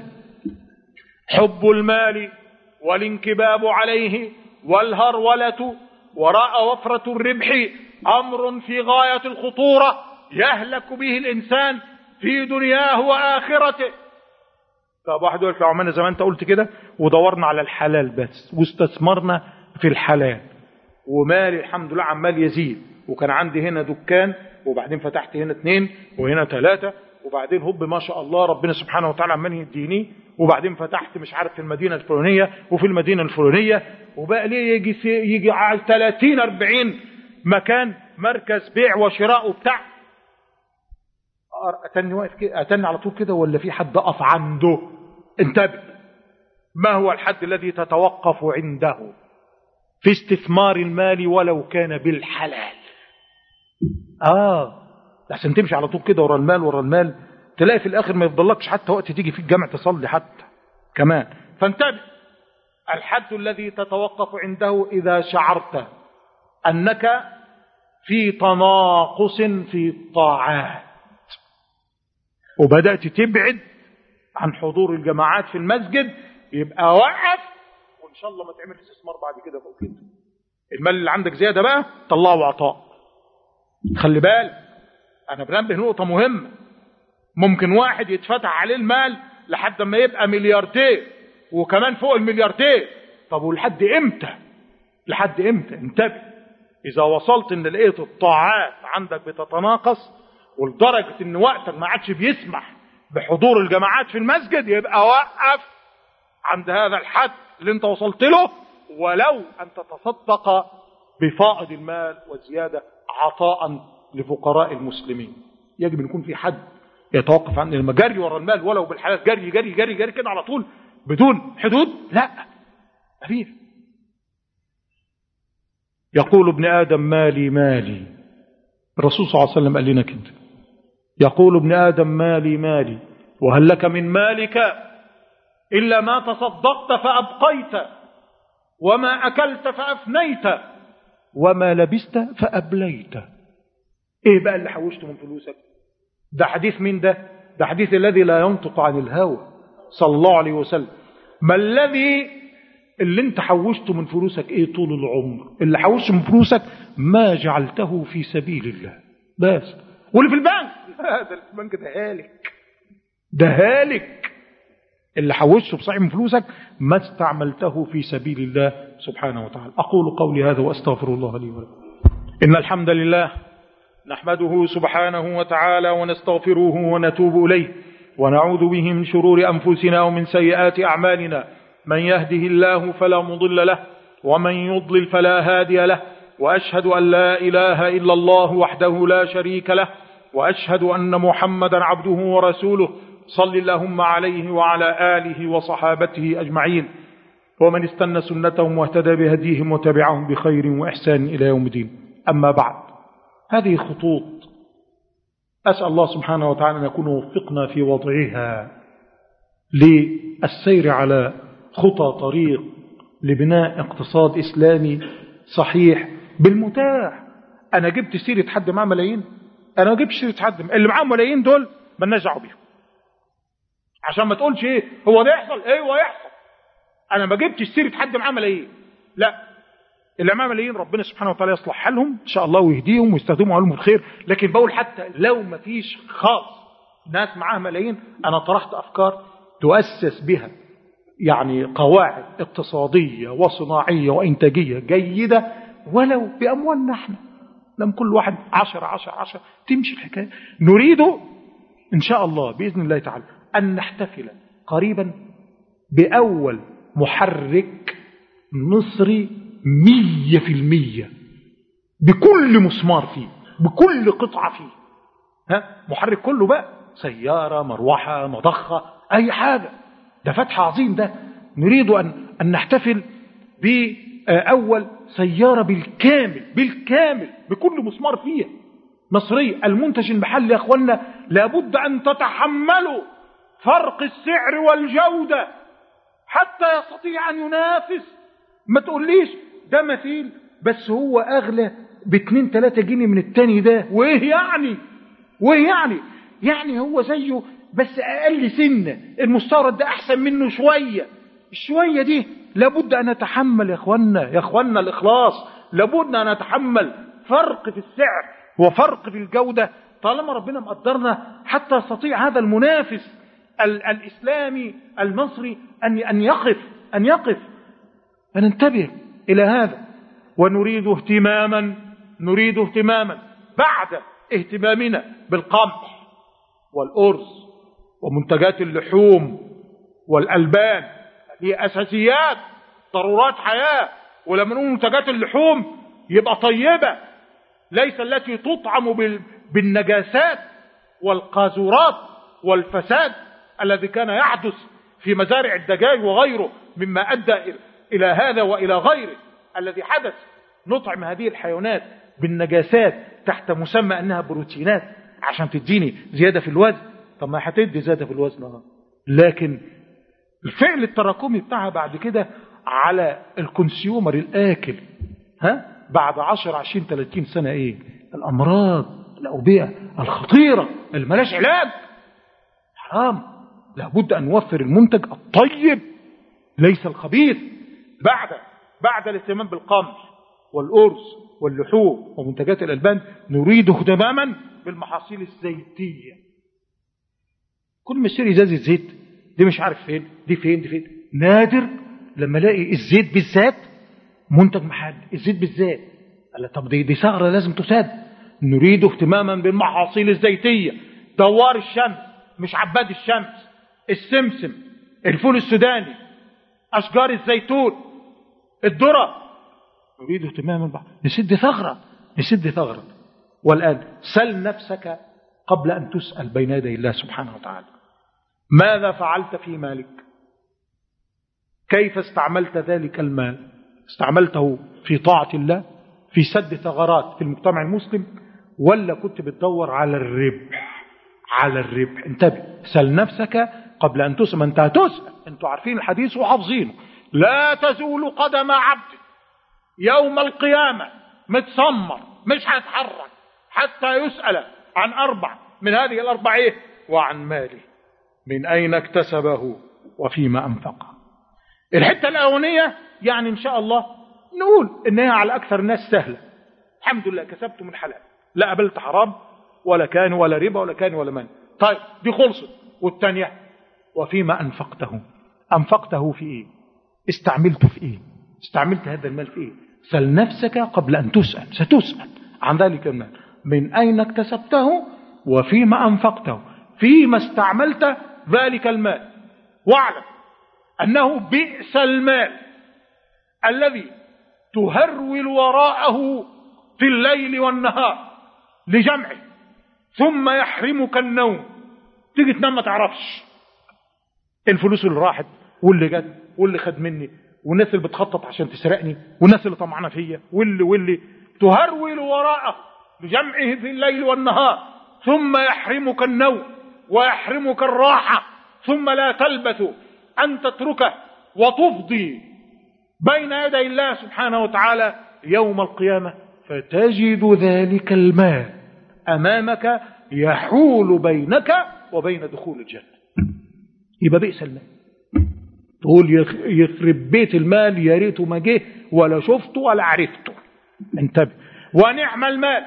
حب المال والانكباب عليه والهرولة وراء وفرة الربح أمر في غاية الخطورة يهلك به الإنسان في دنياه وآخرته طب واحد يقول لك يا عمان زي ما انت قلت كده ودورنا على الحلال بس واستثمرنا في الحلال ومالي الحمد لله عمال يزيد وكان عندي هنا دكان وبعدين فتحت هنا اثنين وهنا ثلاثة وبعدين هوب ما شاء الله ربنا سبحانه وتعالى عمال يديني وبعدين فتحت مش عارف في المدينة الفلانية وفي المدينة الفلانية وبقى ليه يجي سي- يجي على 30 40 مكان مركز بيع وشراء وبتاع اتني واقف كده اتني على طول كده ولا في حد اقف عنده انتبه ما هو الحد الذي تتوقف عنده في استثمار المال ولو كان بالحلال اه عشان تمشي على طول كده ورا المال ورا المال تلاقي في الاخر ما يفضلكش حتى وقت تيجي في الجامع تصلي حتى كمان فانتبه الحد الذي تتوقف عنده اذا شعرت انك في تناقص في الطاعات وبدات تبعد عن حضور الجماعات في المسجد يبقى وقف وان شاء الله ما تعمل استثمار بعد كده فوق كده المال اللي عندك زياده بقى طلعه عطاء خلي بالك انا بنبه نقطة مهمة ممكن واحد يتفتح عليه المال لحد ما يبقى مليارتين وكمان فوق المليارتين طب ولحد امتى لحد امتى انتبه اذا وصلت ان لقيت الطاعات عندك بتتناقص ولدرجة ان وقتك ما عادش بيسمح بحضور الجماعات في المسجد يبقى وقف عند هذا الحد اللي انت وصلت له ولو ان تتصدق بفائض المال وزيادة عطاء لفقراء المسلمين يجب ان يكون في حد يتوقف عن لما جري ورا المال ولو بالحياة جري جري جري جري كده على طول بدون حدود لا مفيش يقول ابن آدم مالي مالي الرسول صلى الله عليه وسلم قال لنا كده يقول ابن آدم مالي مالي وهل لك من مالك إلا ما تصدقت فأبقيت وما أكلت فأفنيت وما لبست فأبليت إيه بقى اللي حوشته من فلوسك ده حديث مين ده ده حديث الذي لا ينطق عن الهوى صلى الله عليه وسلم ما الذي اللي انت حوشته من فلوسك ايه طول العمر اللي حوشته من فلوسك ما جعلته في سبيل الله بس واللي في البنك لا ده اللي في البنك ده هالك ده هالك اللي حوشته بصحيح من فلوسك ما استعملته في سبيل الله سبحانه وتعالى أقول قولي هذا وأستغفر الله لي ولكم إن الحمد لله نحمده سبحانه وتعالى ونستغفره ونتوب إليه ونعوذ به من شرور أنفسنا ومن سيئات أعمالنا من يهده الله فلا مضل له ومن يضلل فلا هادي له وأشهد أن لا إله إلا الله وحده لا شريك له وأشهد أن محمدا عبده ورسوله صل اللهم عليه وعلى آله وصحابته أجمعين ومن استنى سنتهم واهتدى بهديهم وتبعهم بخير وإحسان إلى يوم الدين أما بعد هذه خطوط أسأل الله سبحانه وتعالى أن يكون وفقنا في وضعها للسير على خطى طريق لبناء اقتصاد إسلامي صحيح بالمتاح أنا جبت سيرة حد معاه ملايين أنا ما جبت سيرة حد اللي معاه ملايين دول مالناش دعوه بيهم عشان ما تقولش ايه هو ده يحصل ايوه يحصل انا ما جبتش سيره حد معاه ملايين لا اللي معاه ملايين ربنا سبحانه وتعالى يصلح حالهم ان شاء الله ويهديهم ويستخدموا عليهم الخير لكن بقول حتى لو ما فيش خالص ناس معاها ملايين انا طرحت افكار تؤسس بها يعني قواعد اقتصاديه وصناعيه وانتاجيه جيده ولو باموالنا احنا لم كل واحد عشرة عشرة عشرة تمشي الحكايه نريد ان شاء الله باذن الله تعالى أن نحتفل قريبا بأول محرك مصري مية في المية بكل مسمار فيه بكل قطعة فيه ها محرك كله بقى سيارة مروحة مضخة أي حاجة ده فتح عظيم ده نريد أن, أن نحتفل بأول سيارة بالكامل بالكامل بكل مسمار فيها مصرية المنتج المحلي يا أخوانا لابد أن تتحملوا فرق السعر والجودة حتى يستطيع أن ينافس ما تقوليش ده مثيل بس هو أغلى باتنين تلاتة جنيه من التاني ده وإيه يعني وإيه يعني يعني هو زيه بس أقل سنة المستورد ده أحسن منه شوية الشوية دي لابد أن نتحمل يا أخوانا يا أخوانا الإخلاص لابد أن نتحمل فرق في السعر وفرق في الجودة طالما ربنا مقدرنا حتى يستطيع هذا المنافس الإسلامي المصري أن أن يقف أن يقف فننتبه إلى هذا ونريد اهتماما نريد اهتماما بعد اهتمامنا بالقمح والأرز ومنتجات اللحوم والألبان هي أساسيات ضرورات حياة ولما نقول منتجات اللحوم يبقى طيبة ليس التي تطعم بالنجاسات والقاذورات والفساد الذي كان يحدث في مزارع الدجاج وغيره مما أدى إلى هذا وإلى غيره الذي حدث نطعم هذه الحيوانات بالنجاسات تحت مسمى أنها بروتينات عشان تديني زيادة في الوزن طب ما هتدي زيادة في الوزن لكن الفعل التراكمي بتاعها بعد كده على الكونسيومر الآكل ها بعد 10 20 30 سنة ايه الأمراض الأوبئة الخطيرة اللي ملاش علاج حرام لابد أن نوفر المنتج الطيب ليس الخبيث بعد بعد الاهتمام بالقمح والأرز واللحوم ومنتجات الألبان نريده تماما بالمحاصيل الزيتية كل ما اشتري ازازه زيت دي مش عارف فين دي فين دي فين نادر لما الاقي الزيت بالذات منتج محلي الزيت بالذات قال طب دي دي ثغره لازم تساد نريد اهتماما بالمحاصيل الزيتيه دوار الشمس مش عباد الشمس السمسم الفول السوداني اشجار الزيتون الذره نريد اهتماما بح... نسد ثغره نسد ثغره والان سل نفسك قبل ان تسال بين يدي الله سبحانه وتعالى ماذا فعلت في مالك كيف استعملت ذلك المال استعملته في طاعة الله في سد ثغرات في المجتمع المسلم ولا كنت بتدور على الربح على الربح انتبه سل نفسك قبل أن تسأل ما انت هتسأل انتوا عارفين الحديث وحافظينه لا تزول قدم عبد يوم القيامة متسمر مش هيتحرك حتى يسأل عن أربع من هذه الأربع إيه وعن ماله من أين اكتسبه وفيما أنفقه الحتة الأولانية يعني إن شاء الله نقول إنها على أكثر الناس سهلة الحمد لله كسبت من حلال لا قبلت حرام ولا كان ولا ربا ولا كان ولا من طيب دي خلصت والثانية وفيما أنفقته أنفقته في إيه استعملته في إيه استعملت هذا المال في إيه سل نفسك قبل أن تسأل ستسأل عن ذلك المال من أين اكتسبته وفيما أنفقته فيما استعملت ذلك المال واعلم أنه بئس المال الذي تهرول وراءه في الليل والنهار لجمعه ثم يحرمك النوم تيجي تنام ما تعرفش الفلوس اللي راحت واللي جت واللي خد مني والناس اللي بتخطط عشان تسرقني والناس اللي طمعانه فيا واللي واللي تهرول وراءه لجمعه في الليل والنهار ثم يحرمك النوم ويحرمك الراحة ثم لا تلبث أن تتركه وتفضي بين يدي الله سبحانه وتعالى يوم القيامة فتجد ذلك المال أمامك يحول بينك وبين دخول الجنة يبقى بئس المال تقول يخرب بيت المال يا ريته ما جه ولا شفته ولا عرفته انتبه ونعم المال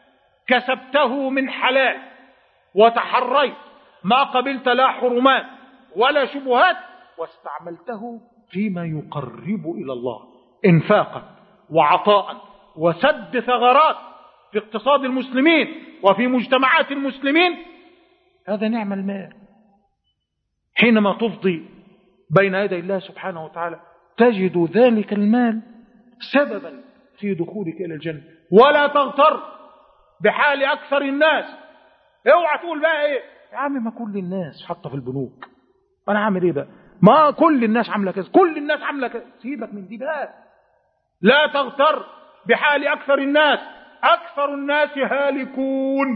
كسبته من حلال وتحريت ما قبلت لا حرمات ولا شبهات واستعملته فيما يقرب إلى الله إنفاقا وعطاء وسد ثغرات في اقتصاد المسلمين وفي مجتمعات المسلمين هذا نعم المال حينما تفضي بين يدي الله سبحانه وتعالى تجد ذلك المال سببا في دخولك إلى الجنة ولا تغتر بحال أكثر الناس اوعى تقول بقى ايه يا عم ما كل الناس حاطه في البنوك انا عامل ايه بقى ما كل الناس عامله كذا كل الناس عامله كذا سيبك من دي بقى لا تغتر بحال اكثر الناس اكثر الناس هالكون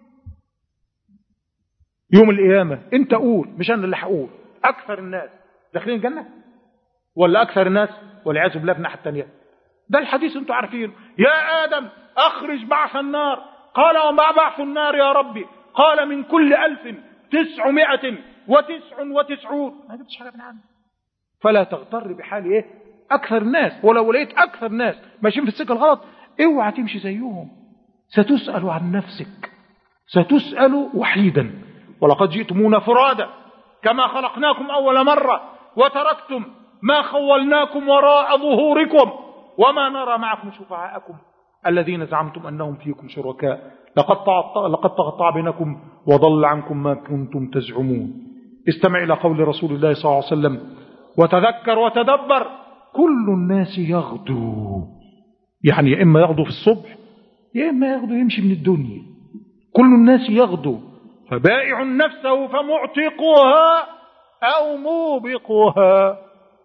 يوم القيامه انت قول مش انا اللي هقول اكثر الناس داخلين الجنه ولا اكثر الناس والعياذ بالله في الناحيه الثانيه ده الحديث انتوا عارفينه يا ادم اخرج بعث النار قال وما بعث النار يا ربي قال من كل ألف تسعمائة وتسع وتسعون ما جبتش حاجة من عنه فلا تغتر بحال ايه أكثر الناس ولو لقيت أكثر الناس ماشيين في السكة الغلط اوعى تمشي زيهم ستسأل عن نفسك ستسأل وحيدا ولقد جئتمونا فرادا كما خلقناكم أول مرة وتركتم ما خولناكم وراء ظهوركم وما نرى معكم شفعاءكم الذين زعمتم أنهم فيكم شركاء لقد لقد تقطع بينكم وضل عنكم ما كنتم تزعمون استمع إلى قول رسول الله صلى الله عليه وسلم وتذكر وتدبر كل الناس يغدو يعني يا إما يغدو في الصبح يا إما يغدو يمشي من الدنيا كل الناس يغدو فبائع نفسه فمعتقها أو موبقها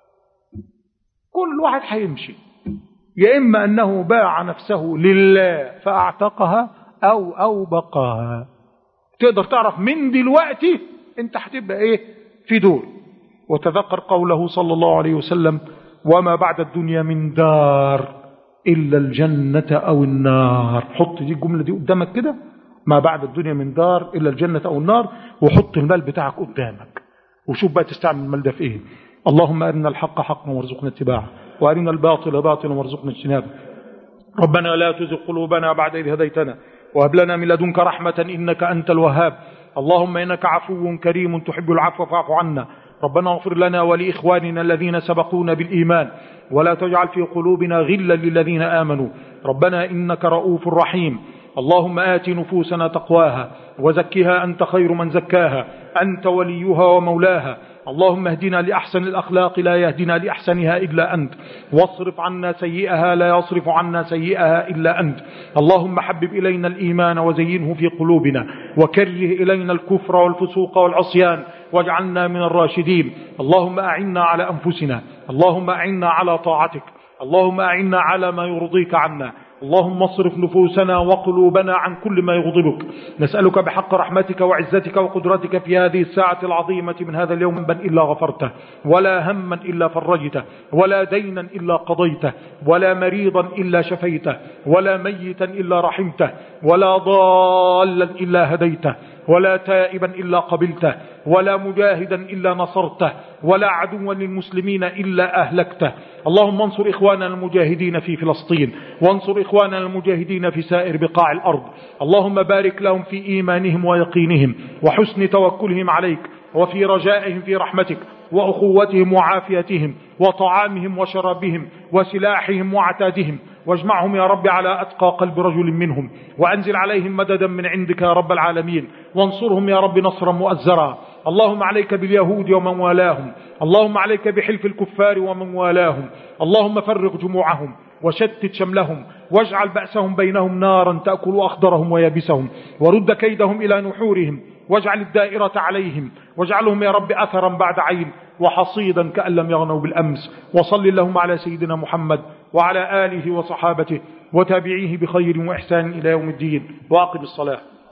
كل واحد هيمشي يا إما أنه باع نفسه لله فأعتقها أو أوبقها تقدر تعرف من دلوقتي أنت هتبقى إيه في دول وتذكر قوله صلى الله عليه وسلم وما بعد الدنيا من دار إلا الجنة أو النار حط دي الجملة دي قدامك كده ما بعد الدنيا من دار إلا الجنة أو النار وحط المال بتاعك قدامك وشوف بقى تستعمل المال ده في إيه اللهم أرنا الحق حقا وارزقنا اتباعه وأرنا الباطل باطلا وارزقنا اجتنابه ربنا لا تزغ قلوبنا بعد إذ هديتنا وهب لنا من لدنك رحمة إنك أنت الوهاب اللهم إنك عفو كريم تحب العفو فاعف عنا ربنا اغفر لنا ولإخواننا الذين سبقونا بالإيمان ولا تجعل في قلوبنا غلا للذين آمنوا ربنا إنك رؤوف رحيم اللهم آت نفوسنا تقواها وزكها أنت خير من زكاها أنت وليها ومولاها اللهم اهدنا لأحسن الأخلاق لا يهدنا لأحسنها إلا أنت واصرف عنا سيئها لا يصرف عنا سيئها إلا أنت اللهم حبب إلينا الإيمان وزينه في قلوبنا وكره إلينا الكفر والفسوق والعصيان واجعلنا من الراشدين اللهم أعنا على أنفسنا اللهم أعنا على طاعتك اللهم أعنا على ما يرضيك عنا اللهم اصرف نفوسنا وقلوبنا عن كل ما يغضبك نسألك بحق رحمتك وعزتك وقدرتك في هذه الساعة العظيمة من هذا اليوم بل إلا غفرته ولا هما إلا فرجته ولا دينا إلا قضيته ولا مريضا إلا شفيته ولا ميتا إلا رحمته ولا ضالا إلا هديته ولا تائبا إلا قبلته ولا مجاهدا إلا نصرته ولا عدوا للمسلمين إلا أهلكته اللهم انصر إخواننا المجاهدين في فلسطين وانصر إخواننا المجاهدين في سائر بقاع الأرض اللهم بارك لهم في إيمانهم ويقينهم وحسن توكلهم عليك وفي رجائهم في رحمتك وأخوتهم وعافيتهم وطعامهم وشرابهم وسلاحهم وعتادهم واجمعهم يا رب على أتقى قلب رجل منهم وأنزل عليهم مددا من عندك يا رب العالمين وانصرهم يا رب نصرا مؤزرا اللهم عليك باليهود ومن والاهم اللهم عليك بحلف الكفار ومن والاهم اللهم فرق جموعهم وشتت شملهم واجعل بأسهم بينهم نارا تأكل أخضرهم ويابسهم ورد كيدهم إلى نحورهم واجعل الدائرة عليهم واجعلهم يا رب أثرا بعد عين وحصيدا كأن لم يغنوا بالأمس وصل اللهم على سيدنا محمد وعلى آله وصحابته وتابعيه بخير وإحسان إلى يوم الدين وأقم الصلاة